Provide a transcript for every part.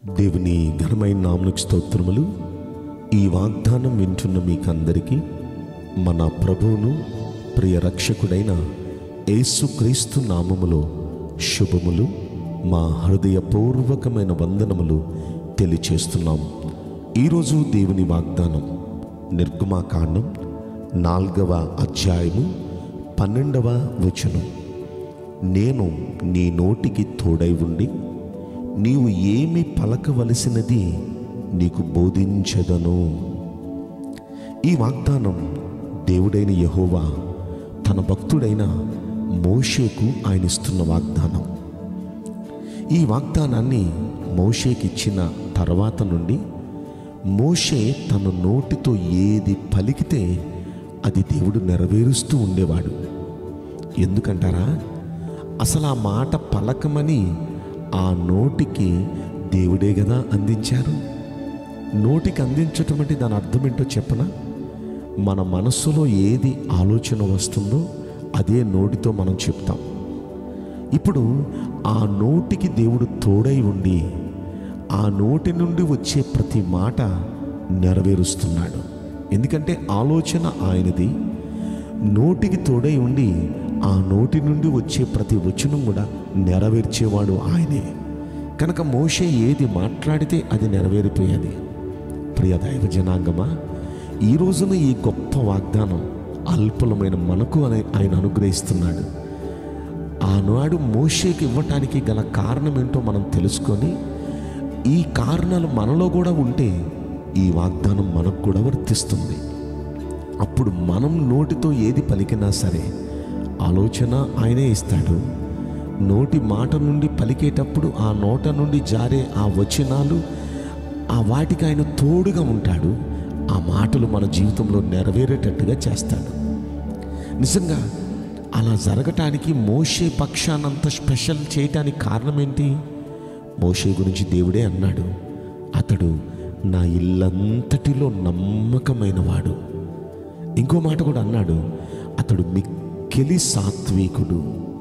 దేవుని ఘనమైన నామనికి స్తోత్రములు ఈ వాగ్దానం వింటున్న మీకందరికీ మన ప్రభువును ప్రియ రక్షకుడైన యేసుక్రీస్తు నామములో శుభములు మా హృదయపూర్వకమైన వందనములు తెలియచేస్తున్నాం ఈరోజు దేవుని వాగ్దానం నిర్గమాకాండం నాల్గవ అధ్యాయము పన్నెండవ వచనం నేను నీ నోటికి తోడై ఉండి నీవు ఏమి పలకవలసినది నీకు బోధించదను ఈ వాగ్దానం దేవుడైన యహోవా తన భక్తుడైన మోషేకు ఆయన ఇస్తున్న వాగ్దానం ఈ వాగ్దానాన్ని మోషేకి ఇచ్చిన తర్వాత నుండి మోషే తన నోటితో ఏది పలికితే అది దేవుడు నెరవేరుస్తూ ఉండేవాడు ఎందుకంటారా అసలు ఆ మాట పలకమని ఆ నోటికి దేవుడే కదా అందించారు నోటికి అందించటం అంటే దాని అర్థం ఏంటో చెప్పనా మన మనస్సులో ఏది ఆలోచన వస్తుందో అదే నోటితో మనం చెప్తాం ఇప్పుడు ఆ నోటికి దేవుడు తోడై ఉండి ఆ నోటి నుండి వచ్చే ప్రతి మాట నెరవేరుస్తున్నాడు ఎందుకంటే ఆలోచన ఆయనది నోటికి తోడై ఉండి ఆ నోటి నుండి వచ్చే ప్రతి వచనం కూడా నెరవేర్చేవాడు ఆయనే కనుక మోషే ఏది మాట్లాడితే అది నెరవేరిపోయేది ప్రియ దైవ జనాంగమా ఈ రోజున ఈ గొప్ప వాగ్దానం అల్పులమైన మనకు అని ఆయన అనుగ్రహిస్తున్నాడు ఆనాడు మోషేకి ఇవ్వటానికి గల కారణం ఏంటో మనం తెలుసుకొని ఈ కారణాలు మనలో కూడా ఉంటే ఈ వాగ్దానం మనకు కూడా వర్తిస్తుంది అప్పుడు మనం నోటితో ఏది పలికినా సరే ఆలోచన ఆయనే ఇస్తాడు నోటి మాట నుండి పలికేటప్పుడు ఆ నోట నుండి జారే ఆ వచనాలు ఆ వాటికి ఆయన తోడుగా ఉంటాడు ఆ మాటలు మన జీవితంలో నెరవేరేటట్టుగా చేస్తాడు నిజంగా అలా జరగటానికి మోషే పక్షానంత స్పెషల్ చేయటానికి కారణం ఏంటి మోషే గురించి దేవుడే అన్నాడు అతడు నా ఇల్లంతటిలో నమ్మకమైన వాడు ఇంకో మాట కూడా అన్నాడు అతడు మిక్కిలి సాత్వికుడు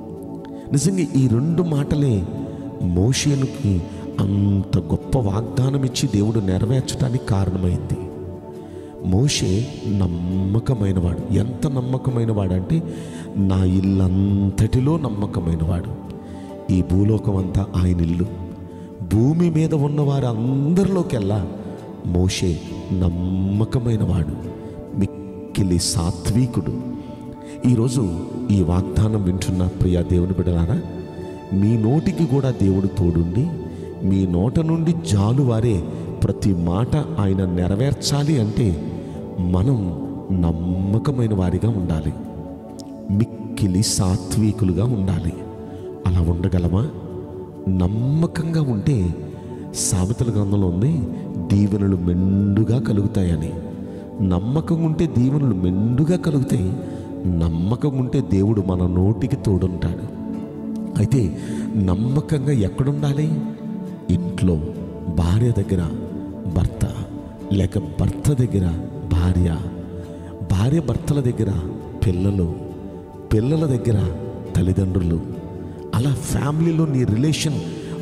నిజంగా ఈ రెండు మాటలే మోషేనుకి అంత గొప్ప వాగ్దానం ఇచ్చి దేవుడు నెరవేర్చడానికి కారణమైంది మోషే నమ్మకమైనవాడు ఎంత నమ్మకమైనవాడు అంటే నా ఇల్లంతటిలో నమ్మకమైనవాడు ఈ భూలోకం అంతా ఆయన ఇల్లు భూమి మీద ఉన్న వారు అందరిలోకెల్లా మోషే నమ్మకమైనవాడు మిక్కిలి సాత్వికుడు ఈరోజు ఈ వాగ్దానం వింటున్న ప్రియ దేవుని బిడ్డలారా మీ నోటికి కూడా దేవుడు తోడుండి మీ నోట నుండి జాలువారే ప్రతి మాట ఆయన నెరవేర్చాలి అంటే మనం నమ్మకమైన వారిగా ఉండాలి మిక్కిలి సాత్వికులుగా ఉండాలి అలా ఉండగలమా నమ్మకంగా ఉంటే సామెతల గ్రంథంలో ఉంది దీవెనలు మెండుగా కలుగుతాయని నమ్మకం ఉంటే దీవెనలు మెండుగా కలుగుతాయి నమ్మకం ఉంటే దేవుడు మన నోటికి తోడుంటాడు అయితే నమ్మకంగా ఎక్కడుండాలి ఇంట్లో భార్య దగ్గర భర్త లేక భర్త దగ్గర భార్య భార్య భర్తల దగ్గర పిల్లలు పిల్లల దగ్గర తల్లిదండ్రులు అలా ఫ్యామిలీలో నీ రిలేషన్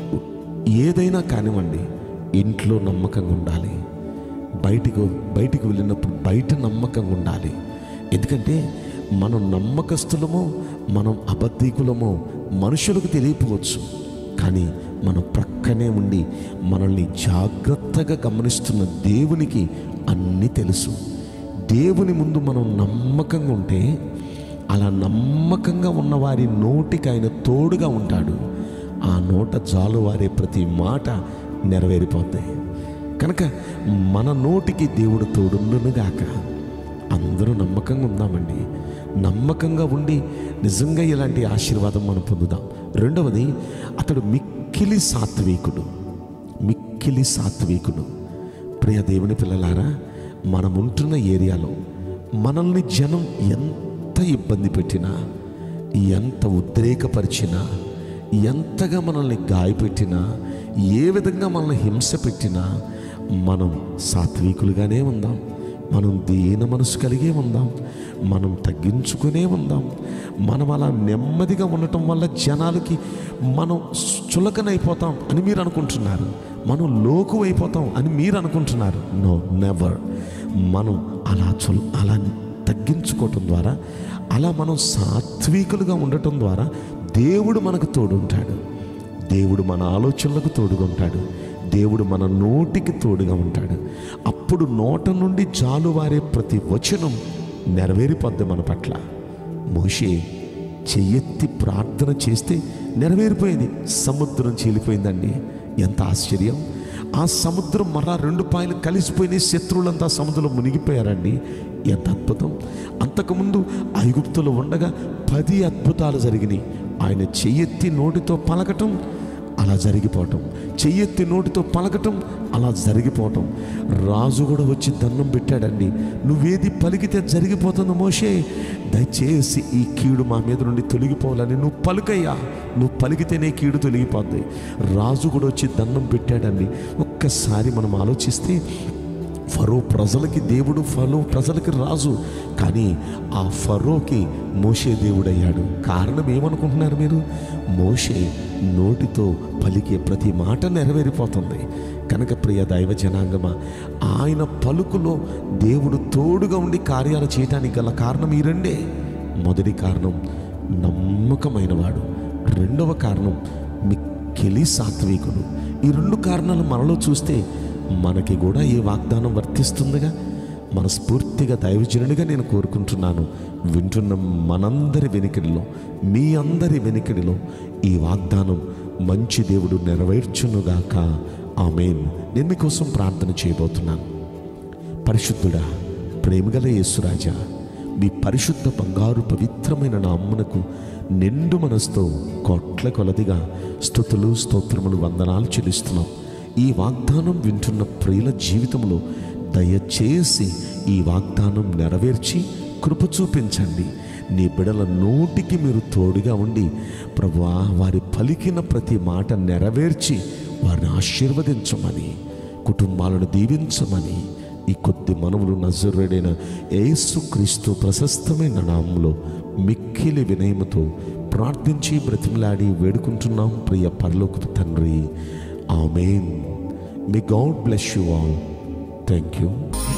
ఏదైనా కానివ్వండి ఇంట్లో నమ్మకంగా ఉండాలి బయటికి బయటికి వెళ్ళినప్పుడు బయట నమ్మకంగా ఉండాలి ఎందుకంటే మనం నమ్మకస్తులమో మనం అబద్ధికులమో మనుషులకు తెలియపోవచ్చు కానీ మన ప్రక్కనే ఉండి మనల్ని జాగ్రత్తగా గమనిస్తున్న దేవునికి అన్నీ తెలుసు దేవుని ముందు మనం నమ్మకంగా ఉంటే అలా నమ్మకంగా ఉన్న వారి నోటికి ఆయన తోడుగా ఉంటాడు ఆ నోట జాలువారే ప్రతి మాట నెరవేరిపోతాయి కనుక మన నోటికి దేవుడు తోడుండునుగాక అందరూ నమ్మకంగా ఉందామండి నమ్మకంగా ఉండి నిజంగా ఇలాంటి ఆశీర్వాదం మనం పొందుదాం రెండవది అతడు మిక్కిలి సాత్వికుడు మిక్కిలి సాత్వికుడు ప్రియ దేవుని పిల్లలారా మనం ఉంటున్న ఏరియాలో మనల్ని జనం ఎంత ఇబ్బంది పెట్టినా ఎంత ఉద్రేకపరిచినా ఎంతగా మనల్ని గాయపెట్టినా ఏ విధంగా మనల్ని హింస పెట్టినా మనం సాత్వికులుగానే ఉందాం మనం దీన మనసు కలిగే ఉందాం మనం తగ్గించుకునే ఉందాం మనం అలా నెమ్మదిగా ఉండటం వల్ల జనాలకి మనం చులకనైపోతాం అని మీరు అనుకుంటున్నారు మనం లోకు అయిపోతాం అని మీరు అనుకుంటున్నారు నో నెవర్ మనం అలా చొల్ అలా తగ్గించుకోవటం ద్వారా అలా మనం సాత్వికులుగా ఉండటం ద్వారా దేవుడు మనకు తోడుంటాడు దేవుడు మన ఆలోచనలకు తోడుగా ఉంటాడు దేవుడు మన నోటికి తోడుగా ఉంటాడు అప్పుడు నోట నుండి జాలువారే ప్రతి వచనం నెరవేరిపోద్ది మన పట్ల మోషే చెయ్యెత్తి ప్రార్థన చేస్తే నెరవేరిపోయింది సముద్రం చీలిపోయిందండి ఎంత ఆశ్చర్యం ఆ సముద్రం మరలా రెండు పాయలు కలిసిపోయినాయి శత్రువులంతా సముద్రంలో మునిగిపోయారండి ఎంత అద్భుతం అంతకుముందు ఐగుప్తులో ఉండగా పది అద్భుతాలు జరిగినాయి ఆయన చెయ్యెత్తి నోటితో పలకటం అలా జరిగిపోవటం చెయ్యెత్తి నోటితో పలకటం అలా జరిగిపోవటం రాజు కూడా వచ్చి దండం పెట్టాడండి నువ్వేది పలికితే జరిగిపోతుంది మోషే దయచేసి ఈ కీడు మా మీద నుండి తొలగిపోవాలని నువ్వు పలుకయ్యా నువ్వు పలికితేనే కీడు తొలగిపోద్ది రాజు కూడా వచ్చి దండం పెట్టాడండి ఒక్కసారి మనం ఆలోచిస్తే ఫరో ప్రజలకి దేవుడు ఫరో ప్రజలకి రాజు కానీ ఆ ఫరోకి మోషే దేవుడయ్యాడు కారణం ఏమనుకుంటున్నారు మీరు మోషే నోటితో పలికే ప్రతి మాట నెరవేరిపోతుంది కనుక ప్రియ దైవ జనాంగమా ఆయన పలుకులో దేవుడు తోడుగా ఉండి కార్యాలు చేయటానికి గల కారణం ఈ రెండే మొదటి కారణం నమ్మకమైన వాడు రెండవ కారణం మిక్కిలి సాత్వికుడు ఈ రెండు కారణాలు మనలో చూస్తే మనకి కూడా ఈ వాగ్దానం వర్తిస్తుందిగా మనస్ఫూర్తిగా దైవజనుడిగా నేను కోరుకుంటున్నాను వింటున్న మనందరి వెనుకడిలో మీ అందరి వెనుకడిలో ఈ వాగ్దానం మంచి దేవుడు నెరవేర్చునుగాక ఆమెన్ నేను మీకోసం ప్రార్థన చేయబోతున్నాను పరిశుద్ధుడా ప్రేమగల యేసురాజా మీ పరిశుద్ధ బంగారు పవిత్రమైన నామ్మునకు నిండు మనసుతో కోట్ల కొలదిగా స్థుతులు స్తోత్రములు వందనాలు చెల్లిస్తున్నాం ఈ వాగ్దానం వింటున్న ప్రియుల జీవితంలో దయచేసి ఈ వాగ్దానం నెరవేర్చి కృప చూపించండి నీ బిడల నోటికి మీరు తోడుగా ఉండి ప్రభువా వారి పలికిన ప్రతి మాట నెరవేర్చి వారిని ఆశీర్వదించమని కుటుంబాలను దీవించమని ఈ కొద్ది మనవులు నజరుడైన యేసుక్రీస్తు ప్రశస్తమైన నామంలో మిక్కిలి వినయముతో ప్రార్థించి బ్రతిమలాడి వేడుకుంటున్నాం ప్రియ పరలోకపు తండ్రి amen may God bless you all thank you